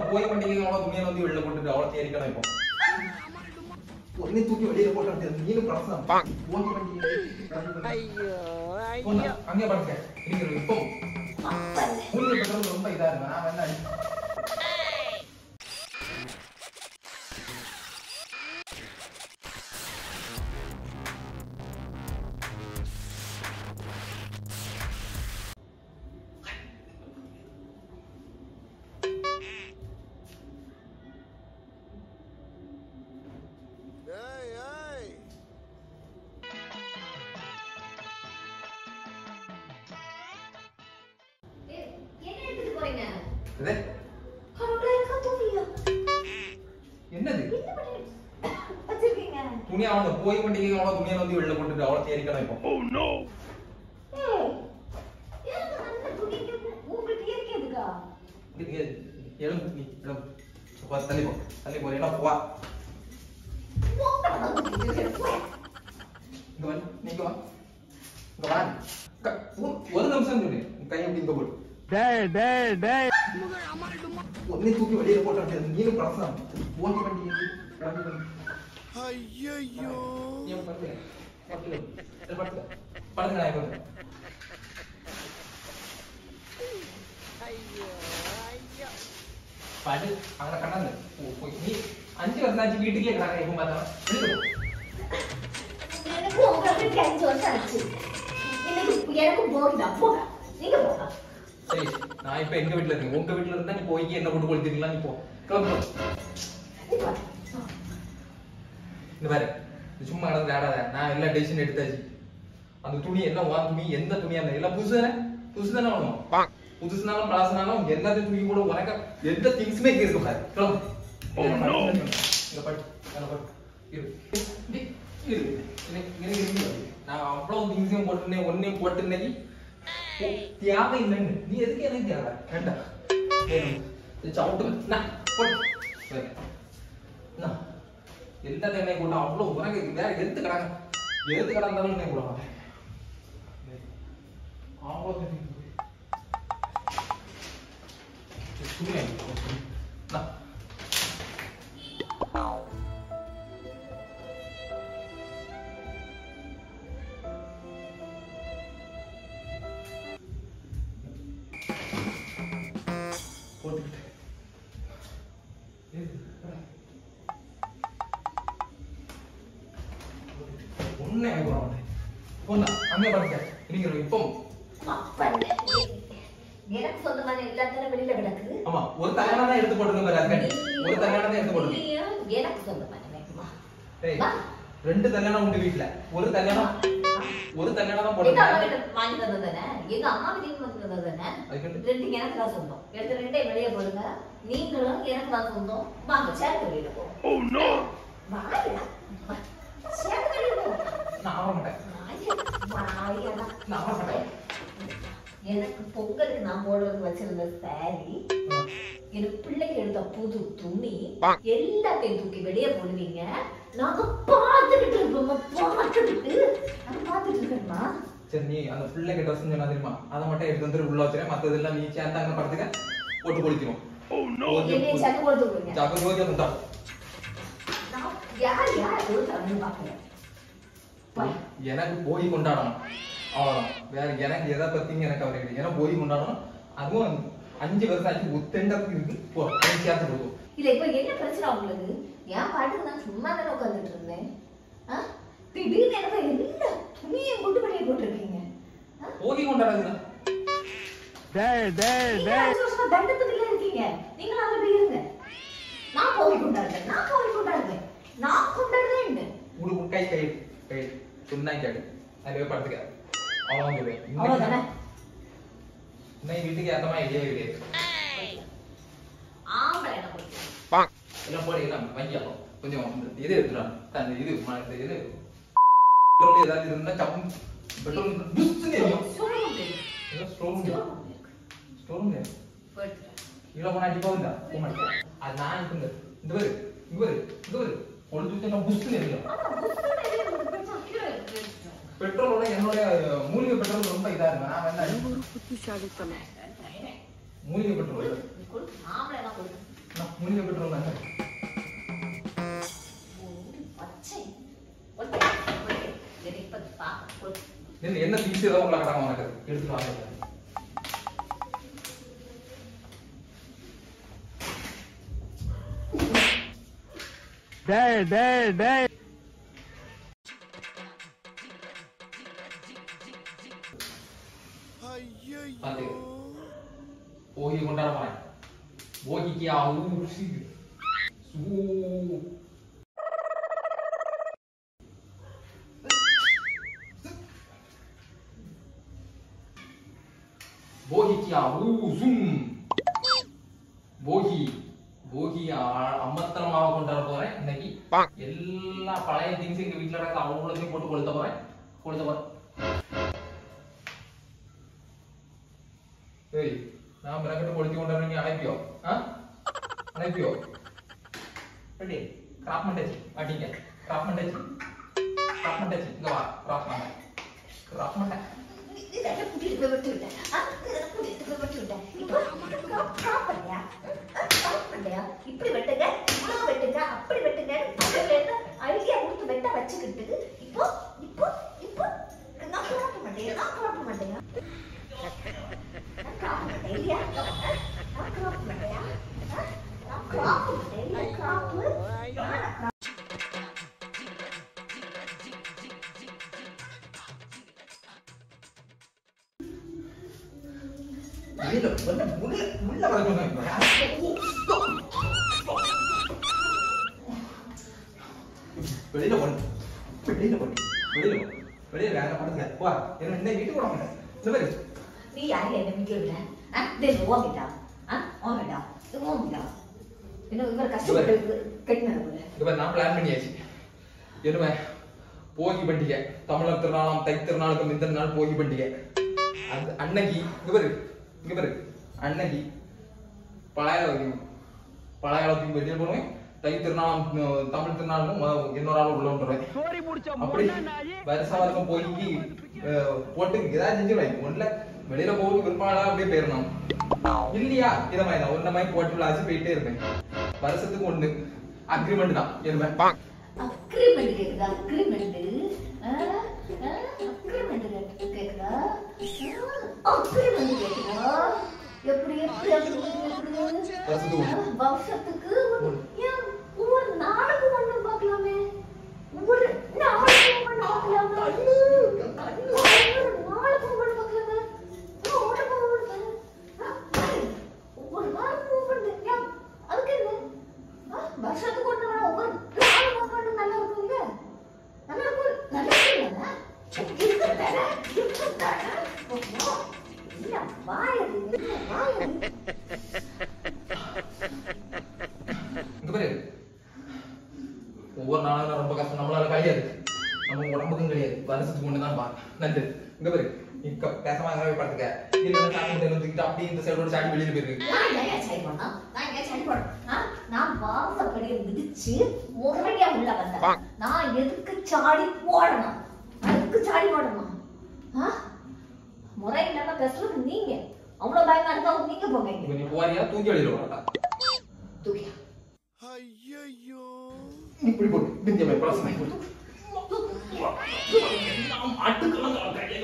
போய் வண்டிக்கு அவ்வளோ துணியை வந்து வெளில போட்டுட்டு அவ்வளோ தேரிக்கணும் இப்போ உடனே தூக்கி வெளியில போட்டு நீனும் பிரசனம் போய் வண்டி ஐயோ போனா, ஐயோ அங்கே படுக்க இருக்கிற இப்போ மூலிகை பெட்ரோல் ரொம்ப இதா இருக்கு நான் வேணா ஏய் ஏய் ஏய், என்ன எடுத்துட்டு போறீங்க இது அவ்வளோ இருக்கா துணியா என்னது என்ன பண்ணி வச்சிருக்கீங்க துணி அவங்க போய் வண்டிக்கு அவ்வளோ துணியை வந்து வெளில போட்டுட்டு அவ்வளோ தேரிக்கணும் இப்போ ஏய், எனக்கு அந்த துணிக்கு உங்களுக்கு இருக்கிறதுக்கா இதுக்கு எலும்பு நீ எலும்பு போ, தள்ளி போ தள்ளி போ என்ன போ இங்க வா நீங்க வா இங்க வா க- ஒரு- ஒரு நிமிஷம் சொல்லு கையை இப்படி இங்க போடு டேய் டேய் டேய் உடனே தூக்கி வெளியில போட்டு நீனும் பிரசனம் ஓட்டி வண்டி வண்டி வண்டி ஐயோ ஏன் படுத்துங்க படுத்துங்க சரி, படுத்துங்க படுத்துங்க நான் இப்போ வந்து. ஐயோ ஐயோ படு அங்க கண்ணாந்து போய் நீ அஞ்சு வருஷம் ஆச்சு வீட்டுக்கே கிடக்க எப்போ பார்த்தாலும் எனக்கு உங்களை விட்டு அஞ்சு வருஷம் ஆச்சு எனக்கு எனக்கும் போர் தான் போங்க நீங்க போங்க சரி நான் இப்ப எங்க வீட்டுல இருக்கேன் உங்க வீட்டுல இருந்தா நீ போய் என்ன போட்டு கொளுத்திருக்கலாம் நீ போ கிளம்பு நீ போ. இந்த பாரு இது சும்மா நடந்து ஆடாத நான் எல்லா டெசிஷன் எடுத்தாச்சு அந்த துணி எல்லாம் வா துணி எந்த துணியா இருந்தா எல்லாம் புதுசு தானே புதுசு தானே வேணும் புதுசுனாலும் பழசுனாலும் எல்லா துணி கூட உனக்கு எந்த திங்ஸுமே இங்க இருக்கு பாரு கிளம்பு இங்க பட்டு இங்க பட்டு இரு இரு, இரு எனக்கு எனக்கு இருக்கு நான் அவ்வளவு திங்ஸையும் போட்டுனே ஒன்னையும் போட்டுனேன் தியாகம் இல்லைன்னு நீ எதுக்கு எனக்கு தேவை வேண்டாம் வேணும். இது சவுட்டு நான் போட்டு சரி. நான் எல்லா எண்ணெய் கூட அவ்வளவு உனக்கு வேற எடுத்து கிடங்க எடுத்து கிடந்தாலும் எண்ணெய் கூட மாட்டேன் அவ்வளோ துணி. இது துணி வாங்கி. நான் போட்டுக்கிட்டு ஏய், வரேன். ஒண்ணே வாங்கி போட மாட்டேன் போனா அங்கே படுக்க இருக்கிற இப்போ அப்பல்ல. எனக்கு சொந்தமான எல்லாத்தையும் வெளியில கிடக்குது ஆமா ஒரு தலையான தான் எடுத்து போட்டுருங்க பாரு அதுக்காண்டி ஒரு தலையான தான் எடுத்து போட்டுருங்க இல்லையா? எனக்கு சொந்தமான வேணுமா ஏய் வா. ரெண்டு கல்யாணம் உண்டு வீட்ல ஒரு கல்யாணம் ஒரு கல்யாணம் தான் எங்க அம்மா போட்டுருங்க கிட்ட வாங்கி தந்தது தானே எங்க அம்மா வீட்டுக்கு வாங்கி தந்தது தானே அதுக்கு ரெண்டு எனக்கு தான் சொந்தம் எடுத்து ரெண்டே வெளியே போடுங்க நீங்களும் எனக்கு தான் சொந்தம் வாங்க சேர்த்து வெளியில போ வாயா. வா. சேர்த்து வெளியில போ நான் ஆக மாட்டேன் வாயா. வாயா. நான் ஆக மாட்டேன் எனக்கு பொங்கலுக்கு நான் போடுறது வச்சிருந்த சாரி எனக்கு பிள்ளைக்கு எடுத்த புது துணி எல்லாத்தையும் தூக்கி வெளியே போடுவீங்க நாங்க பார்த்துக்கிட்டு இருப்போம் பார்த்துக்கிட்டு நாங்க பார்த்துட்டு இருக்கோமா சரி நீ அந்த பிள்ளைக்கு ட்ரெஸ் சொன்னா தெரியுமா அதை மட்டும் எடுத்து வந்து உள்ள வச்சிருக்கேன் மத்ததெல்லாம் நீ சேர்ந்து அங்க படுத்துக்க போட்டு குளிக்கணும் என்னைய சட்டை போட்டு விடுங்க ஜாக்கு ஜோதி அந்த நான் யார் யார் கொடுத்தாங்கன்னு பாக்குறேன் போய். எனக்கு போய் கொண்டாடணும் அவ்வளவுதான் வேற எனக்கு எதை பத்தியும் எனக்கு கவலை கிடையாது ஏன்னா போய் கொண்டாடணும் அதுவும் அஞ்சு வருஷம் ஆச்சு ஒத்தண்டத்துக்கு இருக்கு போ அதை சேர்த்து கொடுக்கும் இல்ல இப்ப என்ன பிரச்சனை உங்களுக்கு என் பாட்டுக்கு நான் சும்மா தானே உட்காந்துட்டு இருந்தேன் ஆ? திடீர்னு எனக்கு எல்லா துணியும் கொண்டு வெளியே போட்டிருக்கீங்க ஆ? போகி கொண்டாடுறது டேய் டேய் நீங்க டேய் அஞ்சு வருஷமா தண்டத்துக்குள்ள இருக்கீங்க நீங்களும் அங்க போய் இருங்க நான் போய் கொண்டாடுறேன் நான் போய் கொண்டாடுறேன் நான் கொண்டாடுறேன் உடுப்பு கை கை கை சொன்னா கேடு அதுவே படுத்துக்க அவ்வளோ அவ்வளவுதானே இன்னைக்கு வீட்டுக்கு ஏத்த மாதிரி ஐடியா கிடையாது ஆம்பளை என்ன போய் எல்லாம் போட எல்லாம் வைக்கலாம் கொஞ்சம் இந்த இது எடுத்துடலாம் அந்த இது ம- இந்த இது பெட்ரோல் ஏதாவது இருந்தா சப்பு பெட்ரோல் புஷ்னு தெரியும் எல்லாம் ஸ்டோர் ஸ்டோர் இவ்வளோ போனா அடிப்பா இருந்தா போக மாட்டேன் அது நான் இப்போ இந்த இந்த பேரு இங்க பேரு இந்த பேரு ஒரு தூக்கி எல்லாம் புஷ்னு தெரியும் பெட்ரோலோட என்னோட மூலிகை பெட்ரோல் ரொம்ப இதா இருக்கு நான் வேணா புத்திசாலித்தனம் மூலிகை பெட்ரோல் ஆம்பளை என்ன போய் நான் முடிஞ்ச விட்டுருந்தாங்க ஒரு பச்சை ஒட்டை, ஒட்டை. எனக்கு இப்ப பார்க்க போது. என்ன என்ன திங்ஸ் ஏதாவது உள்ள கடாம உனக்கு எடுத்துட்டு வாங்க டேய் டேய் டேய் ஐயோ போகி கொண்டாட போறேன் போகிக்கு ஆ ஊசி சூ போகிக்கு ஆ ஊசும் போகி போகி ஆ- அம்மத்தனமாக கொண்டாட போறேன் இன்னைக்கு எல்லா பழைய திங்ஸ் எங்க வீட்டுல இருக்க அவ்வளோத்தையும் போட்டு கொளுத்த போறேன் கொளுத்த போறேன் ஏய் நான் மெனக்கட்டு கொளுத்தி கொண்டு வரீங்க அழைப்பியோ ஆ அழைப்பியோ ரெடி கிராப் மண்டச்சி அடிங்க கிராப் மண்டச்சி கிராப் மண்டச்சி இங்க வா கிராப் மண்டை கிராப் மண்டை இதெல்லாம் கூட்டிட்டு போய் விட்டு விட்டேன். ஆ, இதெல்லாம் கூட்டிட்டு போய் விட்டு விட்டேன். இப்போ crop- crop பண்ணியா? ஆ, crop பண்ணியா? இப்படி வெட்டுங்க, இவ்வளவு வெட்டுங்க, அப்படி வெட்டுங்க, இப்படி வெட்டுங்க. idea கொடுத்து வெட்ட வச்சுக்கிட்டு, இப்போ இப்போ இப்போ நான் crop மாட்டேன், நான் crop மாட்டேன். நான் crop மாட்டேன், இல்லையா? ஆ, நான் crop மாட்டேன். ஆ, நான் crop மாட்டேன், இல்லையா? crop. நான் crop வெளியில வந்து உள்ள உள்ள வர சொன்னாங்க வெளியில போடு வெளியில போடு வெளியில போ வெளியில வேற பண்ணுங்க வா என்ன என்ன வீட்டுக்கு விட மாட்டேன் இந்த மாதிரி நீ யாரை என்ன வீட்டுல விட? ஆ, இது ஓங்கிட்டா? ஆ, ஓங்கிட்டா? இது ஓங்கிட்டா? இன்னும் இவர் கஷ்டப்பட்டு கட்டினது போல. இங்க பாரு, நான் பிளான் பண்ணியாச்சு என்னமே போகி பண்டிகை தமிழர் திருநாளாம் தை திருநாளுக்கு முந்தின நாள் போகி பண்டிகை அது அன்னைக்கு இங்க பாரு இங்க பாரு அன்னைக்கு பழைய பழைய காலத்துக்கு வெளியே போடுவேன் தை திருநாளாம் அஹ், தமிழ் திருநாளும் மொத இன்னொரு ஆள் உள்ள விட்டுருவேன் சோரி முடிச்ச அப்படி முன்னா நாயே வருஷம் வருஷம் போய் அஹ், போட்டு ஏதாவது செஞ்சுருவேன் ஒண்ணுல வெளியில போக விருப்பாளா அப்படியே போயிடணும் இல்லையா இத மாதிரி தான் ஒன்ன மாதிரி போட்டு விளாசி போயிட்டே இருப்பேன் வருஷத்துக்கு ஒண்ணு அக்ரிமெண்ட் தான் இருப்பேன் Agreement கேக்குதா? Agreement? ஆ, ஆ, agreement கேக்கு- கேக்குதா? ஆ, agreement கேக்குதா? எப்படி எப்படி எப்படி எப்படி? வருஷத்துக்கு ஆ, ஒண்ணு வருஷத்துக்கு ஒரு- ஏன் ஒவ்வொரு நாளுக்கு ஒண்ணு பார்க்கலாமே ஒவ்வொரு நாளுக்கு ஒண்ணு பார்க்கலாமே ஒவ்வொரு நாளுக்கு ஒண்ணு பார்க்கலாமே ஆ, உடம்பு ஒண்ணு. ஆ, ஒவ்வொரு நாளுக்கு ஒவ்வொரு ஏன், அதுக்கு என்ன ஆ, வருஷத்துக்கு ஒண்ணு வேணா ஒவ்வொரு நாளும் ஒவ்வொரு நல்லா இருக்கும்ல நல்லா இருக்கும் நல்லா இருக்கும்ல இருக்குதானே இருக்குதானே என்ன வாயது என்ன வாயது இங்க பாரு ஒவ்வொரு நாளும் ரொம்ப கஷ்டம் நம்மளால கிடையாது நம்ம உடம்புக்கும் கிடையாது வருஷத்துக்கு ஒண்ணு தான் பா நன்றி இங்க பாரு இங்க பேசாம அங்கே போய் படுத்துக்க இல்லைன்னா சாமி கிட்ட தூக்கிட்டு அப்படியே இந்த சைடோட சாடி வெளியில போயிருக்கு நான் ஏன் சரி பண்ணா நான் ஏன் சரி பண்ண ஆ? நான் வாசப்படியை மிதிச்சு முறையா உள்ள வந்தேன் நான் எதுக்கு சாடி போடணும் அதுக்கு சாடி போடணும் ஆ? முறை இல்லாம பேசுறது நீங்க அவ்வளவு பயமா இருந்தா நீங்க போங்க இங்க. இப்ப நீ போறியா தூக்கி வெளியில போறா தூக்கியா ஐயோ இப்படி போடு பிஞ்ச மாதிரி பழசமை போடு மாட்டுக்கெல்லாம் கையில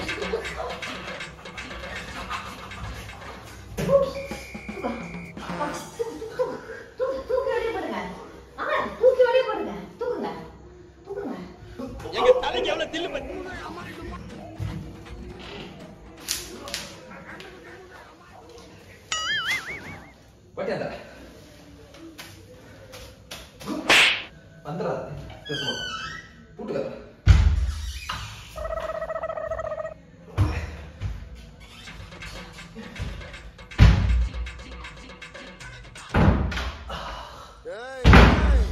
தூக்கு தூக்கி வெளியே போடுங்க ஆமா தூக்கி வெளியே போடுங்க தூக்குங்க தூக்குங்க எங்க தலைக்கு எவ்வளவு தில்லு பத்தி பட்டியாத வந்துடாத பேசுவோம் கூட்டுக்காத ஏய் ஏய்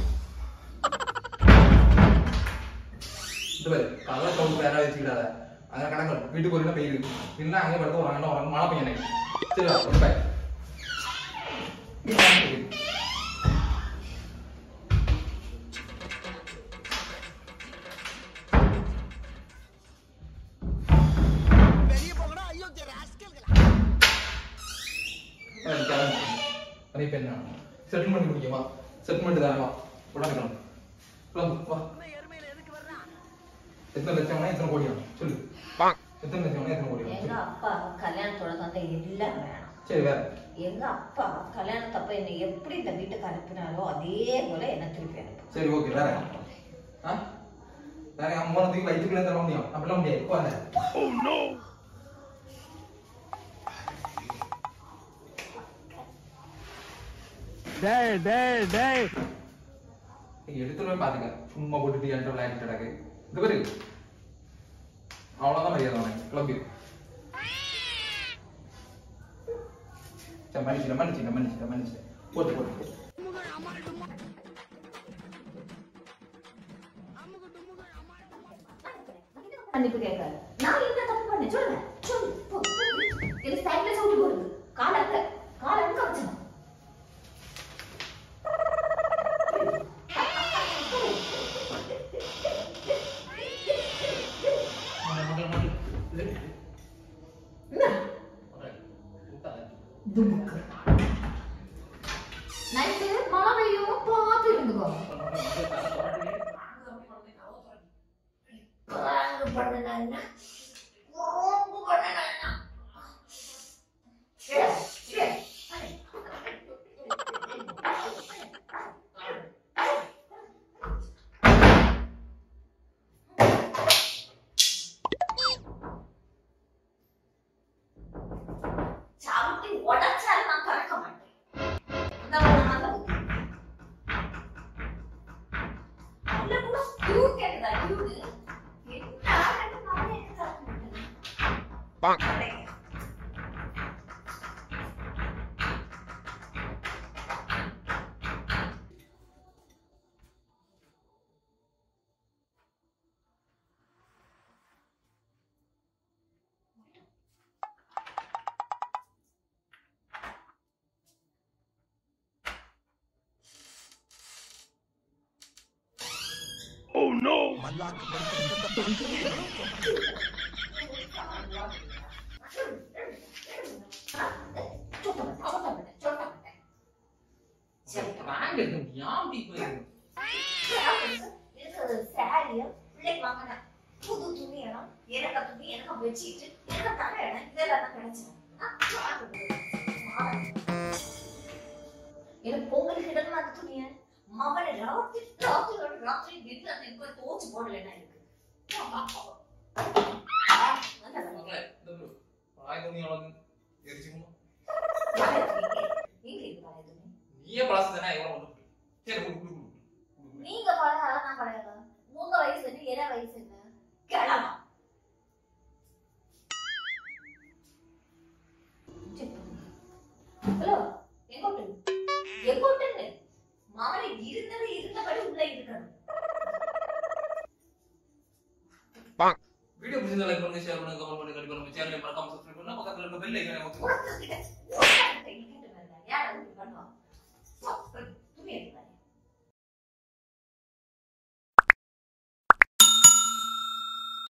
இந்த பாரு கள்ள சவுண்ட் வேற வச்சுக்கிடாத அங்க கடங்க வீட்டுக்கு ஒரு பெய்யுது இல்லைன்னா அங்கே படுத்து ஒரு அண்ணன் ஒரு மழை பெய்யும் எனக்கு சரி வா ஒரு பாய் வெளிய போங்கடா ஐயோ ராஸ்கல்களா அது இப்ப என்ன செட்டில்மெண்ட் முடியுமா செட்டில்மெண்ட் தானமா உடனே கிளம்பு கிளம்பு வா எத்தனை லட்சம்னா எத்தனை கோடியா சொல்லு எத்தனை லட்சம்னா எத்தனை கோடியா எங்க அப்பா கல்யாணத்தோட தந்த எல்லாம் வேணாம் சரி வேற எங்க அப்பா கல்யாணத்தப்ப என்னை எப்படி இந்த வீட்டுக்கு அனுப்பினாரோ அதே போல என்ன திருப்பி அனுப்பு சரி ஓகே வேற ஆ வேற அம்மா தூக்கி வயிற்றுக்குள்ள தர முடியும் அப்படிலாம் முடியாது உட்கார்ந்து டேய் டேய் டேய் நீ எடுத்துட்டு போய் பாத்துக்க சும்மா போட்டுட்டு என்கிட்ட விளையாடிட்டு கிடக்கு இங்க பாரு அவ்வளவுதான் மரியாதை உனக்கு கிளம்பி சரி மன்னிச்சிட்டேன் மன்னிச்சிட்டேன் மன்னிச்சிட்டேன் மன்னிச்சிட்டேன் போட்டு போட்டு போட்டு மன்னிப்பு கேட்காது நான் என்ன தப்பு பண்ணேன் சொல்லு சொல்லு போ, போ. எனக்கு சைட்ல சவுண்டு போடுது கால அங்க கால அங்க வச்சணும் துமுக்கு நைட்டு மழை பெய்யும் பார்த்து இருந்துக்கோ பாங்கு பண்ணுனா என்ன பாங்கு பண்ணுனா என்ன சே, சே. சவுட்டி உடைச்சாலும் நான் திறக்க மாட்டேன் இந்த ஒரு நல்ல புத்தி. அதுல கூட screw கேக்குதா, screw? என்ன ஆகுது, நானே எனக்கு திறக்க மாட்டேன். சுத்த மாட்டேன், சுத்த மாட்டேன், சுத்த மாட்டேன். சரி. பிராங்க் எடுக்க முடியும் ஏன் அப்படி போயிருக்கு இருக்கிற சாரிய பிள்ளைக்கு வாங்கின புது துணி இடம் எனக்கு துணி எனக்கு பெட்ஷீட் எனக்கு தர இடம் இதெல்லாம் தான் கிடைச்சது எனக்கு பொங்கலுக்கு இடமா அந்த துணிய மகனை ராத்திரி ராத்திரி ராத்திரி வீட்டுல அந்த இப்ப தோச்சு போடலன்னா இருக்கு மக்களே, இந்த பாரு, வாய் துணி எவ்வளவு எரிச்சுக்கணும் நீங்க இது பழைய துணி நீயே பழசு தானே எவ்வளவு ஒண்ணு சரி குடு குடு குடு, குடு நீங்க பழைய நான் பழைய உங்க வயசு என்ன என்ன வயசு என்ன கிளம்பா ஹலோ எங்கோட்டு எங்கோட்டுன்னு மகனை இருந்தது இருந்தபடி உள்ள இருக்கணும் வீடியோ பிடிச்சதை லைக் பண்ணுங்க ஷேர் பண்ணுங்க கமெண்ட் பண்ணுங்க கண்டிப்பா நம்ம சேனலை மறக்காம சப்ஸ்கிரைப் பண்ணுங்க பக்கத்துல இருக்க பெல் ஐகானை உனக்கு கிட்ட